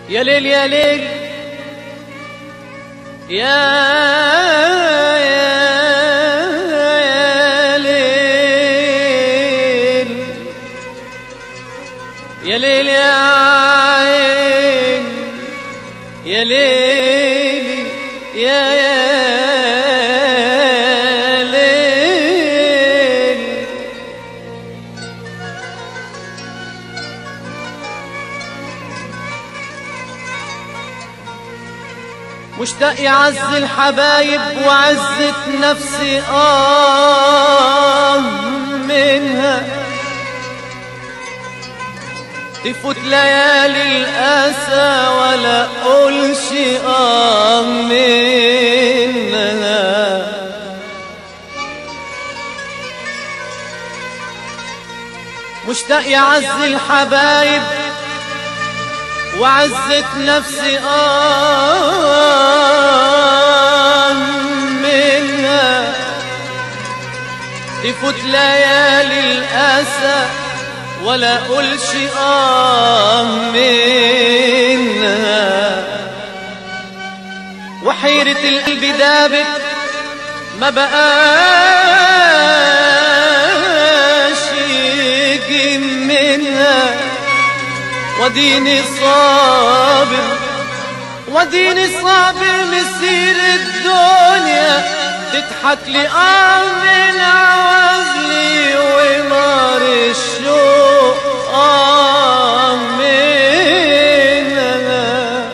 يا ليل يا ليل يا يا ليل يا ليل يا عين يا ليل يا يا ليل مشتاق يعز الحبايب وعزة نفسي آه منها تفوت ليالي الأسى ولا أقولش آه منها مشتاق يعز الحبايب وعزت نفسي آه منها تفوت ليالي الأسى ولا أقولش آه منها وحيرة القلب دابت ما بقاش يجي منها وديني صابر وديني صابر مسير الدنيا تضحك لي آه من عوزلي ونار الشوق آه منها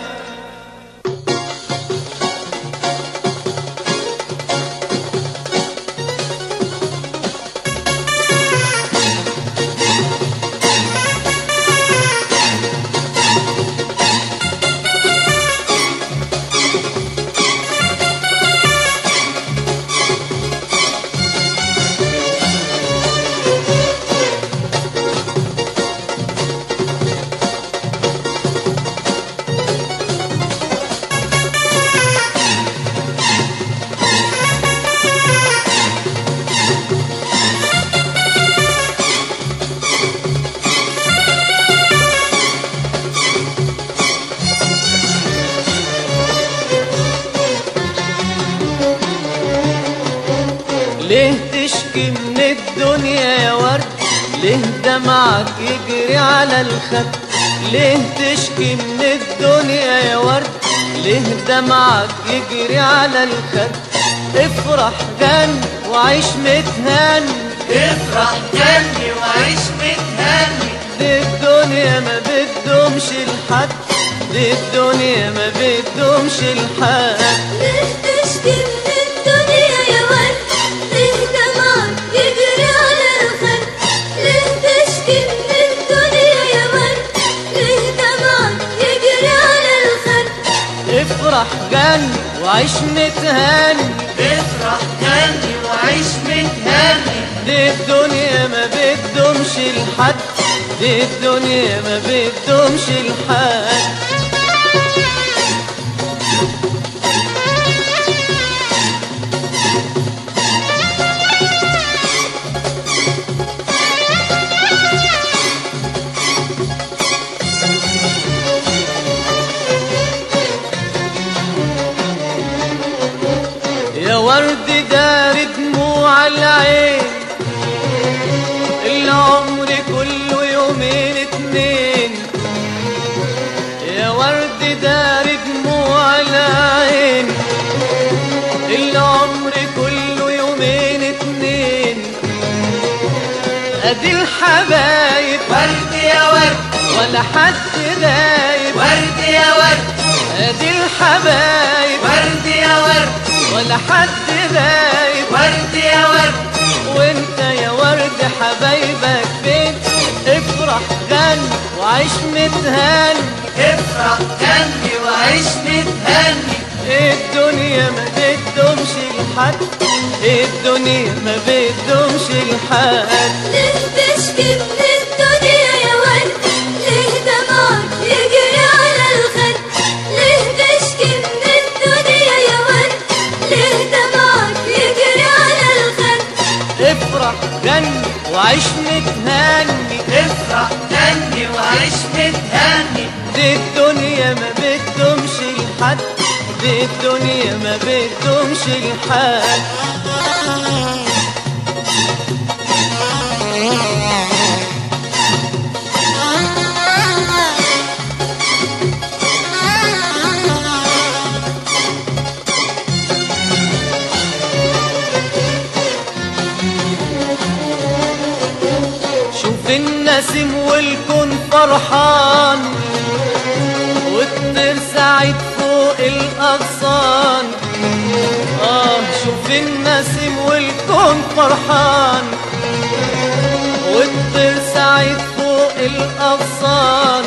ليه تشكي من الدنيا يا ورد ليه دمعك يجري على الخد ليه تشكي من الدنيا يا ورد ليه دمعك يجري على الخد افرح جن وعيش متهن افرح جنبي وعيش متهني دي الدنيا ما بتدومش لحد دي الدنيا ما بتدومش لحد ليه تشكي من الدنيا يا ورد ليه دمعك يجري على الخد ليه تشكي من الدنيا يا ورد ليه دمعك يجري على الخد افرح جن وعيش متهني افرح جنبي وعيش متهني دي الدنيا ما بتدومش لحد دي الدنيا ما بتدومش لحد يا ورد دار دموع العين العمر كله يومين اتنين يا ورد دار دموع العين العمر كله يومين اتنين ادي الحبايب ورد يا ورد ولا حد دايب ورد يا ورد ادي الحبايب ورد يا ورد ولا حد دايب ورد يا ورد وانت يا ورد حبايبك فين افرح غن وعيش متهن افرح جنبي وعيش متهني الدنيا ما بتدومش لحد الدنيا ما بتدومش لحد ليه تشكي من الدنيا يا ورد ليه دمعك يجري على الخد ليه تشكي من الدنيا يا ورد ليه دمعك يجري على الخد افرح غن وعيش متهني افرح جنبي وعيش متهني دي الدنيا ما الدنيا ما بدهمش الحال شوف النسيم والكون فرحان والطير سعيد فوق الأغصان آه شوف النسيم والكون فرحان والطير سعيد فوق الأغصان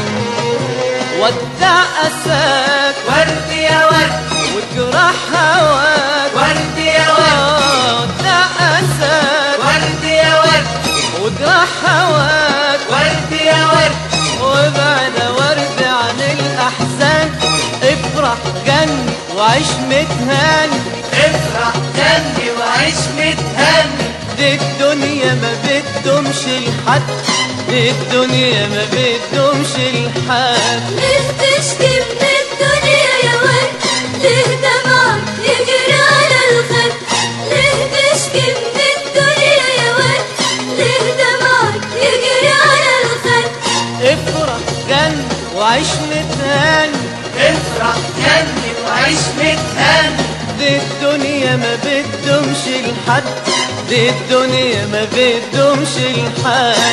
ودع أساك ورد يا ورد وجرح هواك ورد يا ورد آه ودع أساك ورد يا ورد وجرح هواك ورد يا ورد وابعد ورد عن الأحزان افرح جن وعيش متهان افرح جنبي وعيش متهني دي الدنيا ما بدهمش الحد دي الدنيا ما بدهمش الحد ليه تشكي من الدنيا يا ورد ليه دمعك يجري على الخد ليه تشكي من الدنيا يا ورد ليه دمعك يجري على الخد افرح جن وعيش متهان افرح جنبي وعيش متهني دي الدنيا ما بدهمش الحد دي الدنيا ما بدهمش الحد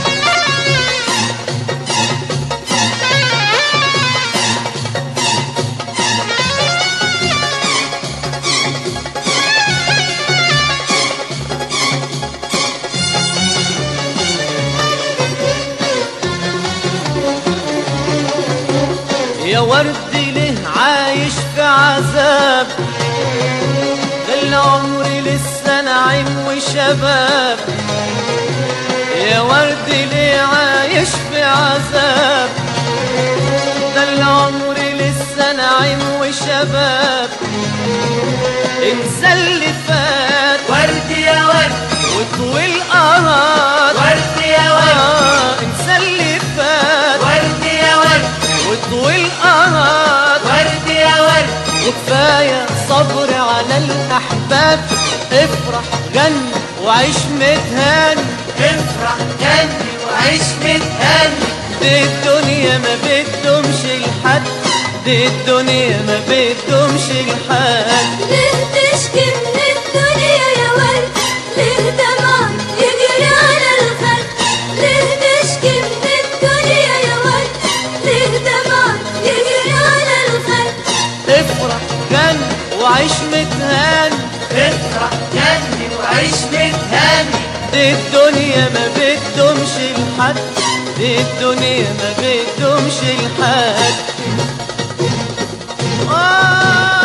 يا ورد ليه عايش في عذاب ده العمر لسه نعيم وشباب يا ورد ليه عايش في عذاب ده العمر لسه نعيم وشباب انسى اللي فات ورد يا ورد وطوي القرار ورد يا ورد آه انسى اللي فات ورد يا ورد وطوي القرار ورد يا ورد وكفاية صبر على الأحباب افرح غن وعيش متهان افرح جنبي وعيش متهني دي الدنيا ما بدهمش الحد دي الدنيا ما بدهمش الحد ليه تشكي من الدنيا يا ورد ليه دمعك يجري على الخد ليه تشكي من الدنيا يا ورد ليه دمعك يجري على الخد افرح غن وعيش متهان افرح جنبي وعيش متهني دي الدنيا ما بدهمش الحد دي الدنيا ما بدهمش الحد آه